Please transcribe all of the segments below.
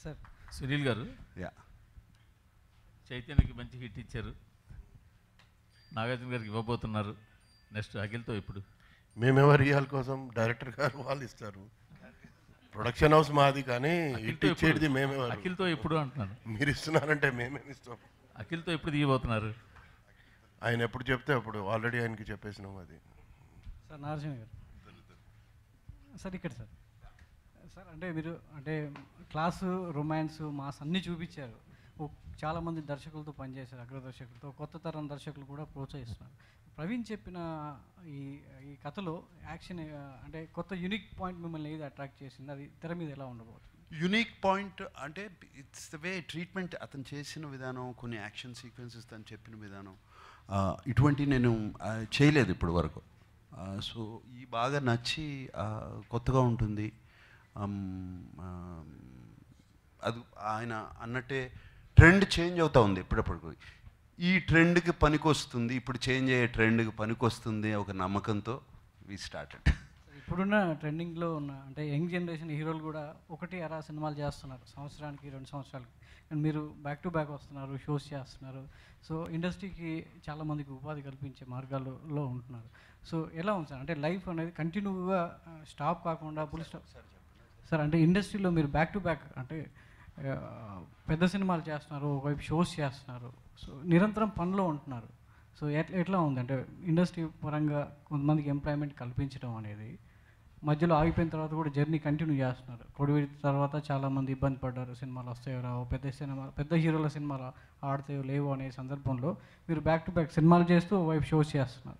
Sir Sunil గారు yeah చైతన్యకి మంచి hit ఇచ్చారు నాగార్జున గారికి ఇవ్వబోతున్నారు నెక్స్ట్ అఖిల్తో ఇప్పుడు మేమెవరు ఇవ్వాలి కోసం డైరెక్టర్ గారు వాళ్ళు ఇస్తారు ప్రొడక్షన్ హౌస్ మాది కానీ ఇట్ అఖిల్తో ఇచ్చేది ఎప్పుడు? మేమెవరు అఖిల్తో ఎప్పుడు అంటున్నాను మీరు ఇస్తున్నారంటే మేమేమి ఇస్తాం అఖిల్తో ఎప్పుడు దిగబోతున్నారు ఆయన ఎప్పుడు చెప్తే అప్పుడు ఆల్రెడీ ఆయనకి చెప్పేసినాం అది సార్ నారాయణ గారు సార్ ఇక్కడ సార్ సార్ అంటే మీరు అంటే క్లాసు రొమాన్స్ మాస్ అన్నీ చూపించారు ఓ- చాలామంది దర్శకులతో పనిచేశారు అగ్ర దర్శకులతో కొత్త తరం దర్శకులు కూడా ప్రోత్సహిస్తున్నారు ప్రవీణ్ చెప్పిన ఈ ఈ కథలో యాక్షన్ ఆ, అంటే కొత్త యూనిక్ పాయింట్ మిమ్మల్ని ఏది అట్రాక్ట్ చేసింది అది తెర మీద ఎలా ఉండబోతుంది యునిక్ పాయింట్ అంటే ఇట్స్ ద వే ట్రీట్మెంట్ అతను చేసిన విధానం కొన్ని యాక్షన్ సీక్వెన్సెస్ తను చెప్పిన విధానం ఆ, ఇటువంటి నేను ఆ, చేయలేదు ఇప్పటి వరకు సో ఈ బాగా నచ్చి ఆ, కొత్తగా ఉంటుంది అమ్, ఆ, అది ఆయన అన్నట్టే ట్రెండ్ చేంజ్ అవుతా ఉంది ఎప్పుడప్పుడు ఈ ట్రెండ్కి పనికొస్తుంది ఇప్పుడు చేంజ్ అయ్యే ట్రెండ్కి పనికొస్తుంది ఒక నమ్మకంతో వి స్టార్టెడ్ ఇప్పుడున్న ట్రెండింగ్లో ఉన్న అంటే యంగ్ జనరేషన్ హీరోలు కూడా ఒకటి అరా సినిమాలు చేస్తున్నారు సంవత్సరానికి రెండు సంవత్సరాలకి అండ్ మీరు బ్యాక్ టు బ్యాక్ వస్తున్నారు షోస్ చేస్తున్నారు సో ఇండస్ట్రీకి చాలామందికి ఉపాధి కల్పించే మార్గాల్లో ఉంటున్నారు సో ఎలా ఉంది సార్ అంటే లైఫ్ అనేది కంటిన్యూగా స్టాప్ కాకుండా ఫుల్ స్టాప్ సార్ అంటే ఇండస్ట్రీలో మీరు బ్యాక్ టు బ్యాక్ అంటే ఆ, పెద్ద సినిమాలు చేస్తున్నారు ఒకవైపు షోస్ చేస్తున్నారు సో నిరంతరం పనిలో ఉంటున్నారు సో ఎట్లా ఎట్లా ఉంది అంటే ఇండస్ట్రీ పరంగా కొంతమందికి ఎంప్లాయ్మెంట్ కల్పించడం అనేది మధ్యలో ఆగిపోయిన తర్వాత కూడా జర్నీ కంటిన్యూ చేస్తున్నారు కోవిడ్ తర్వాత చాలామంది ఇబ్బంది పడ్డారు సినిమాలు వస్తాయో రావో పెద్ద సినిమా పెద్ద హీరోల సినిమాలు ఆడతాయో లేవో అనే సందర్భంలో మీరు బ్యాక్ టు బ్యాక్ సినిమాలు చేస్తూ వైపు షోస్ చేస్తున్నారు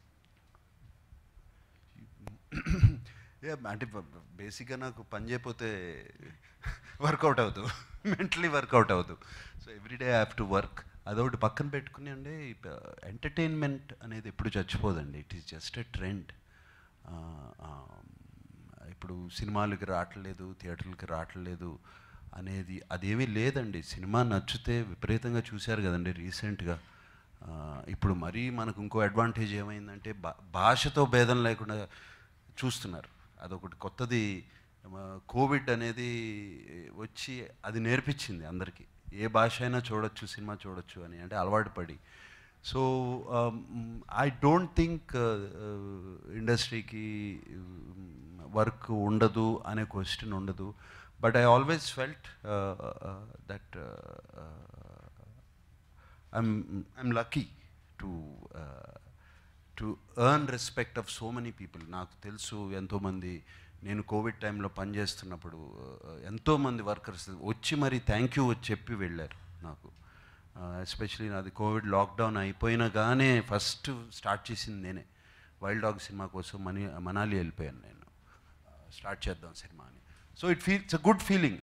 ఏ అంటే బేసిక్గా నాకు పని చేయకపోతే వర్కౌట్ అవుతూ మెంటలీ వర్కౌట్ అవుతూ so everyday I have to work అదొకటి పక్కన పెట్టుకుని అండి ఎంటర్టైన్మెంట్ అనేది ఎప్పుడు చచ్చిపోదండి it is just a trend ఇప్పుడు సినిమాలకి రావట్లేదు థియేటర్లకి రావట్లేదు అనేది అదేమీ లేదండి సినిమా నచ్చితే విపరీతంగా చూశారు కదండి రీసెంట్గా ఆ, ఇప్పుడు మరీ మనకు ఇంకో అడ్వాంటేజ్ ఏమైందంటే భా భాషతో భేదం లేకుండా చూస్తున్నారు అదొకటి కొత్తది ఆ, కోవిడ్ అనేది వచ్చి అది నేర్పించింది అందరికీ ఏ భాష అయినా చూడొచ్చు సినిమా చూడొచ్చు అని అంటే అలవాటు పడి సో ఐ డోంట్ థింక్ ఇండస్ట్రీకి వర్క్ ఉండదు అనే క్వశ్చన్ ఉండదు but I always felt that I'm I'm lucky to uh, to earn respect of so many people. నాకు తెలుసు ఎంతోమంది నేను కోవిడ్ టైంలో పనిచేస్తున్నప్పుడు uh, ఎంతోమంది వర్కర్స్ వచ్చి మరి థ్యాంక్ యూ చెప్పి వెళ్ళారు నాకు ఎస్పెషలీ నాది కోవిడ్ లాక్డౌన్ అయిపోయినా కానీ ఫస్ట్ స్టార్ట్ చేసింది నేనే వైల్డ్ డాగ్ సినిమా కోసం మనీ మనాలి వెళ్ళిపోయాను నేను స్టార్ట్ చేద్దాం సినిమా అని so it feels a good feeling